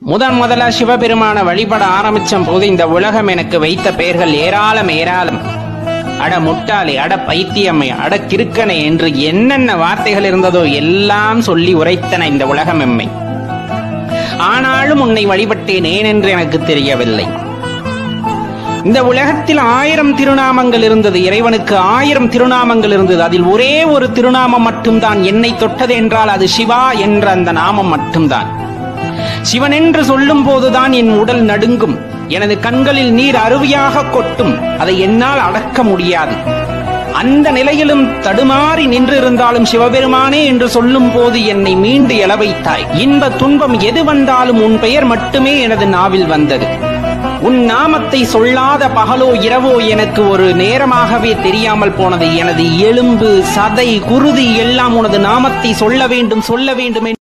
முதன் முதலா சிவபெருமான வழிபட ஆரம்பிச்ச போது இந்த உலகம் எனக்கு வைத்த பெயர்கள் ஏராளம் ஏராளம் அட முட்டாளே அட பைத்தியம்மை அட கிறுக்கனை என்று என்னென்ன வார்த்தைகள் இருந்ததோ எல்லாம் சொல்லி உரைத்தன இந்த உலகம் எம்மை ஆனாலும் உன்னை வழிபட்டேன் ஏன் என்று எனக்கு தெரியவில்லை இந்த உலகத்தில் ஆயிரம் திருநாமங்கள் இருந்தது இறைவனுக்கு ஆயிரம் திருநாமங்கள் இருந்தது அதில் ஒரே ஒரு திருநாமம் மட்டும்தான் என்னை தொட்டது என்றால் அது சிவா என்ற அந்த நாமம் மட்டும்தான் சிவன் என்று சொல்லும் போதுதான் என் உடல் நடுங்கும் எனது கண்களில் நீர் அருவியாக கொட்டும் அதை என்னால் அடக்க முடியாது அந்த நிலையிலும் தடுமாறி நின்றிருந்தாலும் சிவபெருமானே என்று சொல்லும் போது என்னை மீண்டு எழ வைத்தாய் இன்ப துன்பம் எது வந்தாலும் உன் பெயர் மட்டுமே எனது நாவில் வந்தது உன் நாமத்தை சொல்லாத பகலோ இரவோ எனக்கு ஒரு நேரமாகவே தெரியாமல் போனது எனது எலும்பு சதை குருதி எல்லாம் உனது நாமத்தை சொல்ல வேண்டும் சொல்ல வேண்டும் என்று